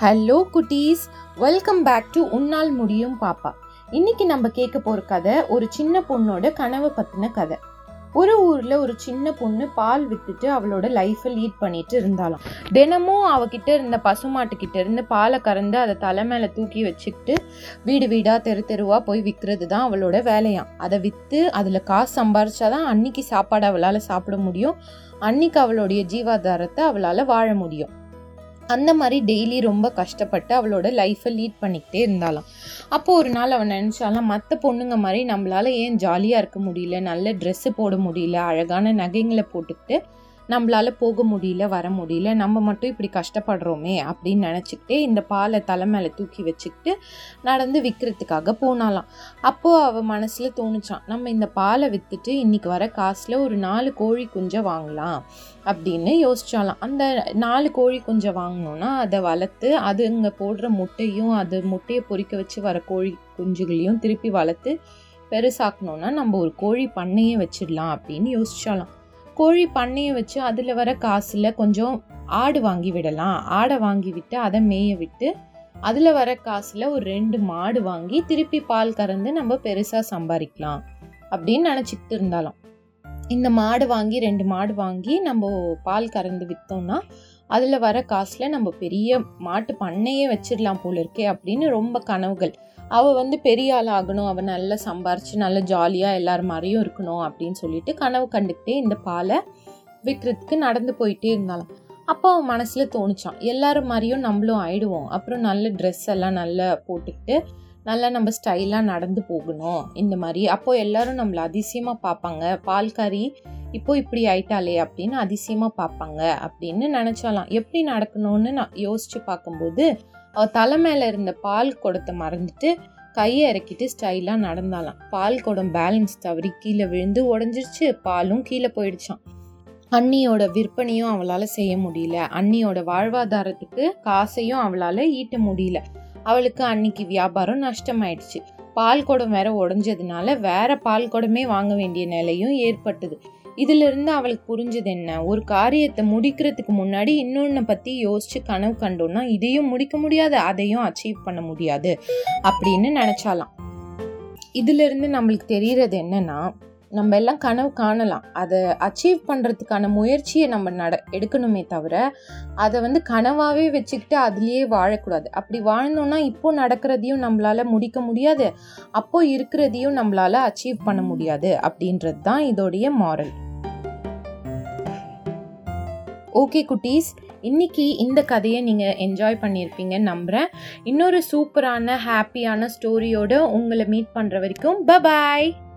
hello குட்டீஸ் welcome back to உன்னால் முடியும் பாப்பா இன்னைக்கு நம்ம கேட்க போற கதை ஒரு சின்ன பொண்ணோட கனவை பத்தின கதை ஒரு ஊர்ல ஒரு சின்ன பொண்ணு பால் வித்துட்டு அவளோட லைஃப்பை லீட் பண்ணிட்டு இருந்தாலாம் தினமும் அவகிட்ட இருந்த பசுமாட்டு கிட்ட இருந்து பாலை கறந்து அதை தலை மேல தூக்கி வச்சுக்கிட்டு வீடு வீடா தெரு தெருவா போய் விற்கிறது தான் அவளோட வேலையாம் அதை வித்து அதுல காசு சம்பாரிச்சாதான் அன்னைக்கு சாப்பாடு அவளால சாப்பிட முடியும் அன்னைக்கு அவளுடைய ஜீவாதாரத்தை அவளால வாழ முடியும் அந்த மாதிரி டெய்லி ரொம்ப கஷ்டப்பட்டு அவளோட லைஃப்பை லீட் பண்ணிக்கிட்டே இருந்தாலாம் அப்போ ஒரு நாள் அவன் நினச்சாலாம் மற்ற பொண்ணுங்க மாதிரி நம்மளால ஏன் ஜாலியாக இருக்க முடியல நல்ல ட்ரெஸ்ஸு போட முடியல அழகான நகைங்களை போட்டுக்கிட்டு நம்மளால போக முடியல வர முடியல நம்ம மட்டும் இப்படி கஷ்டப்படுறோமே அப்படின்னு நினச்சிக்கிட்டே இந்த பாலை தலை மேலே தூக்கி வச்சுக்கிட்டு நடந்து விற்கிறதுக்காக போனாலாம் அப்போது அவள் மனசில் தோணுச்சான் நம்ம இந்த பாலை விற்றுட்டு இன்னைக்கு வர காசில் ஒரு நாலு கோழி குஞ்சை வாங்கலாம் அப்படின்னு யோசிச்சாலாம் அந்த நாலு கோழி குஞ்சை வாங்கினோன்னா அதை வளர்த்து அதுங்க போடுற முட்டையும் அது முட்டையை பொறிக்க வச்சு வர கோழி குஞ்சுகளையும் திருப்பி வளர்த்து பெருசாக்கணும்னா நம்ம ஒரு கோழி பண்ணையே வச்சிடலாம் அப்படின்னு யோசிச்சாலாம் கோழி பண்ணையை வச்சு அதில் வர காசில் கொஞ்சம் ஆடு வாங்கி விடலாம் ஆடை வாங்கி விட்டு அதை மேய விட்டு அதில் வர காசில் ஒரு ரெண்டு மாடு வாங்கி திருப்பி பால் கறந்து நம்ம பெருசாக சம்பாதிக்கலாம் அப்படின்னு நினச்சிக்கிட்டு இருந்தாலாம் இந்த மாடு வாங்கி ரெண்டு மாடு வாங்கி நம்ம பால் கறந்து விற்றோம்னா அதில் வர காசில் நம்ம பெரிய மாட்டு பண்ணையே வச்சிடலாம் போல இருக்கே அப்படின்னு ரொம்ப கனவுகள் அவள் வந்து பெரிய ஆள் ஆகணும் அவள் நல்லா சம்பாரிச்சு நல்ல ஜாலியாக எல்லார் மாதிரியும் இருக்கணும் அப்படின்னு சொல்லிட்டு கனவு கண்டுக்கிட்டே இந்த பாலை விற்கிறதுக்கு நடந்து போயிட்டே இருந்தாலும் அப்போ அவன் மனசில் தோணுச்சான் எல்லாரும் மாதிரியும் நம்மளும் ஆயிடுவோம் அப்புறம் நல்ல ட்ரெஸ் எல்லாம் நல்லா போட்டுக்கிட்டு நல்லா நம்ம ஸ்டைலாக நடந்து போகணும் இந்த மாதிரி அப்போ எல்லாரும் நம்மளை அதிசயமாக பார்ப்பாங்க பால்காரி இப்போ இப்படி ஆயிட்டாலே அப்படின்னு அதிசயமாக பார்ப்பாங்க அப்படின்னு நினச்சாலாம் எப்படி நடக்கணும்னு நான் யோசிச்சு பார்க்கும்போது அவ தலை மேலே இருந்த பால் குடத்தை மறந்துட்டு கையை இறக்கிட்டு ஸ்டைலாக நடந்தாலாம் பால் குடம் பேலன்ஸ் தவறி கீழே விழுந்து உடஞ்சிருச்சு பாலும் கீழே போயிடுச்சான் அண்ணியோட விற்பனையும் அவளால் செய்ய முடியல அண்ணியோட வாழ்வாதாரத்துக்கு காசையும் அவளால் ஈட்ட முடியல அவளுக்கு அன்னைக்கு வியாபாரம் நஷ்டமாயிடுச்சு பால் குடம் வேற உடஞ்சதுனால வேற பால் குடமே வாங்க வேண்டிய நிலையும் ஏற்பட்டது இதுல இருந்து அவளுக்கு புரிஞ்சது என்ன ஒரு காரியத்தை முடிக்கிறதுக்கு முன்னாடி இன்னொன்னு பத்தி யோசிச்சு கனவு கண்டோம்னா இதையும் முடிக்க முடியாது அதையும் அச்சீவ் பண்ண முடியாது அப்படின்னு நினைச்சாலாம் இதுல இருந்து நம்மளுக்கு தெரியறது என்னன்னா நம்ம எல்லாம் கனவு காணலாம் அதை அச்சீவ் பண்ணுறதுக்கான முயற்சியை நம்ம நட எடுக்கணுமே தவிர அதை வந்து கனவாகவே வச்சுக்கிட்டு அதுலேயே வாழக்கூடாது அப்படி வாழ்ந்தோம்னா இப்போ நடக்கிறதையும் நம்மளால முடிக்க முடியாது அப்போ இருக்கிறதையும் நம்மளால அச்சீவ் பண்ண முடியாது அப்படின்றது தான் இதோடைய மாரல் ஓகே குட்டீஸ் இன்னைக்கு இந்த கதையை நீங்கள் என்ஜாய் பண்ணியிருப்பீங்கன்னு நம்புகிறேன் இன்னொரு சூப்பரான ஹாப்பியான ஸ்டோரியோடு உங்களை மீட் பண்ணுற வரைக்கும் ப பாய்